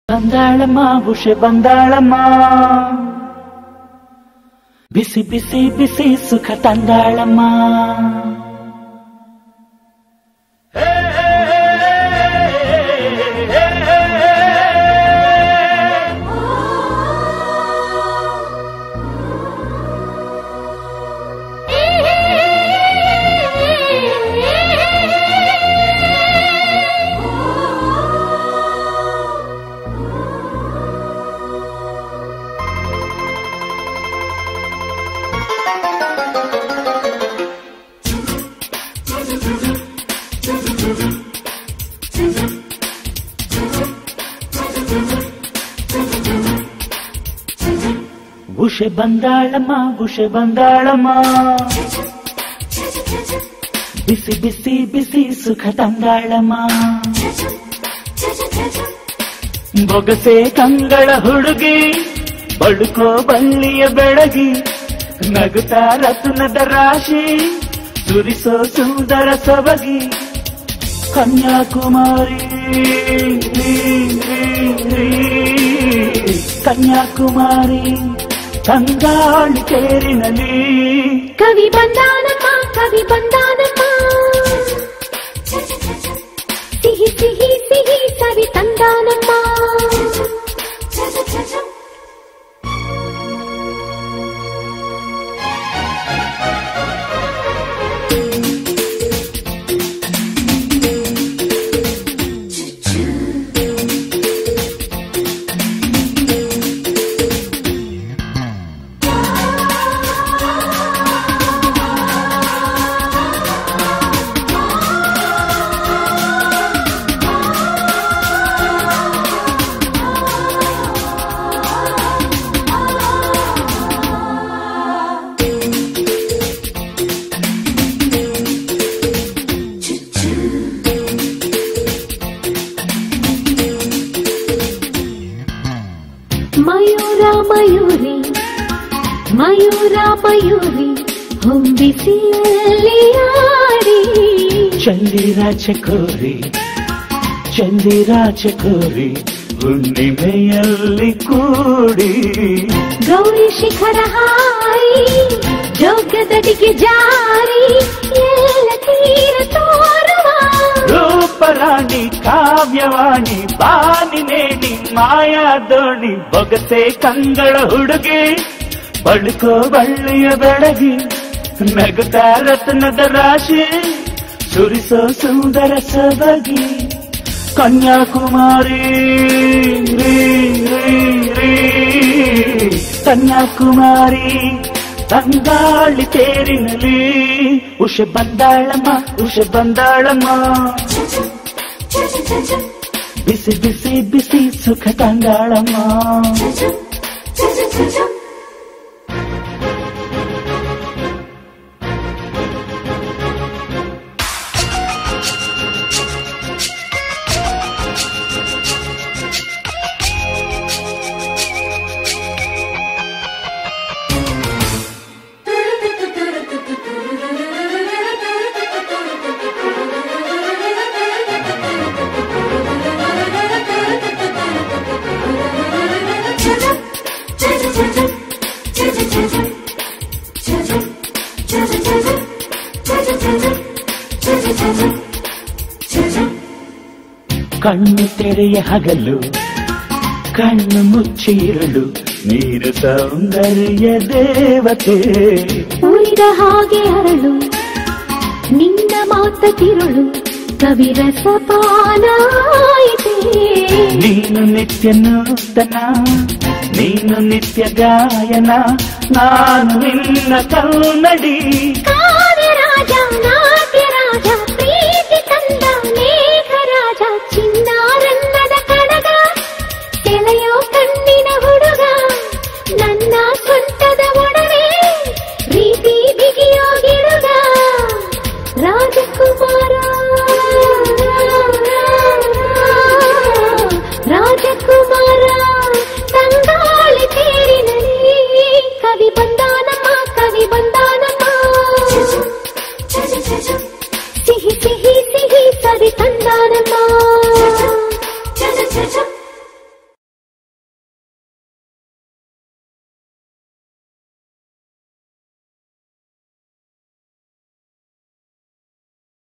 ಬಂದಾಳಮ್ಮ ಉಷೆ ಬಂದಾಳಮ್ಮ ಬಿಸಿ ಬಿಸಿ ಬಿಸಿ ಸುಖ ತಂದಾಳಮ್ಮ ಉಷೆ ಬಂದಾಳಮ್ಮ ಉಷೆ ಬಂದಾಳಮ್ಮ ಬಿಸಿ ಬಿಸಿ ಬಿಸಿ ಸುಖ ತಂದಾಳಮ್ಮ ಬೊಗಸೆ ಕಂಗಳ ಹುಡುಗಿ ಬಳುಕೋ ಬಳ್ಳಿಯ ಬೆಳಗಿ ನಗುತ್ತಾ ರತ್ನದ ರಾಶಿ ಸುರಿಸೋ ಸುಂದರ ಸೊಬಗಿ ಕನ್ಯಾಕುಮಾರಿ ಕನ್ಯಾಕುಮಾರಿ ತಂಗಾಳಿ ತೇರಿನಲ್ಲಿ ಕವಿ ಬಂದಾನಮ್ಮ ಕವಿ ಬಂದಾನಮ್ಮ ಸಿಹಿ ಸಿಹಿ ಸಿಹಿ ಸವಿ ತಂದಾನಮ್ಮ ಮಯೂರ ಮಯೂರಿ ಮಯೂರ ಮಯೂರಿ ಹೊಂಬಿಸಿಯಲ್ಲಿ ಆಡಿ ಚಂದಿರ ಚಕೋರಿ ಚಂದಿರ ಚಕೋರಿ ಹುಣ್ಣಿಮೆಯಲ್ಲಿ ಕೂಡಿ ಗೌರಿ ಶಿಖರ ಹಾರಿ ಜೋಗದಡಿಗೆ ಜಾರಿ ಎಲ್ಲ ತೀರ ತೋರುವ ರೂಪರಾಣಿ ಕಾವ್ಯವಾಣಿ ಬಾನಿನೇನಿ ಮಾಯಾ ದೋಣಿ ಬೊಗಸೆ ಕಂಗಳ ಹುಡುಗಿ ಬಳುಕೋ ಬಳ್ಳಿಯ ಬೆಳಗಿ ನಗುತ್ತಾ ರತ್ನದ ರಾಶಿ ಸುರಿಸೋ ಸುಂದರ ಸೊಬಗಿ ಕನ್ಯಾಕುಮಾರಿ ರೀ, ರೀ, ರೀ. ಕನ್ಯಾಕುಮಾರಿ ತಂಗಾಳಿ ತೇರಿನಲ್ಲಿ ಉಷ ಬಂದಾಳಮ್ಮ ಉಷ ಬಂದಾಳಮ್ಮ ಬಿಸಿ ಬಿಸಿ ಬಿಸಿ ಸುಖ ತಂದಾಳಮ್ಮ ಕಣ್ಣು ತೆರೆಯ ಹಗಲು ಕಣ್ಣು ಮುಚ್ಚಿರಲು ನೀರು ಸೌಂದರ್ಯ ದೇವತೆ ಉಳಿದ ಹಾಗೆ ಅರಳು ನಿನ್ನ ಮಾತ ತಿರುಳು ಕವಿರಸ ಪಾನಾಯಿತೆ ನೀನು ನಿತ್ಯ ನೂತನ ನೀನು ನಿತ್ಯ ಗಾಯನ ನಾನು ನಿನ್ನ ಕನ್ನಡಿ ಕಾವ್ಯ ರಾಜ ನಾಟ್ಯ ರಾಜ ಪ್ರೀತಿ ತಂದ ಮೇಘ ರಾಜ ಚಿನ್ನಾರನ್ನದ ಕಡಗ ಎಳೆಯೋ ಕಣ್ಣಿನ ಹುಡುಗ ನನ್ನ ಸ್ವಂತದ ಒಡವೆ ಪ್ರೀತಿ ಬಿಗಿಯೋ ಗಿಡುಗ ರಾಜಕುಮಾರ ರಾಜಕುಮಾರ ತಂಗಾಳಿ ತೇರಿನಲ್ಲಿ ಕವಿ ಬಂದಾನಮ್ಮ ಕವಿ ಬಂದಾನಮ್ಮ ಸಿಹಿ ಸಿಹಿ ಸಿಹಿ ಸರಿ ತಂದಾನಮ್ಮ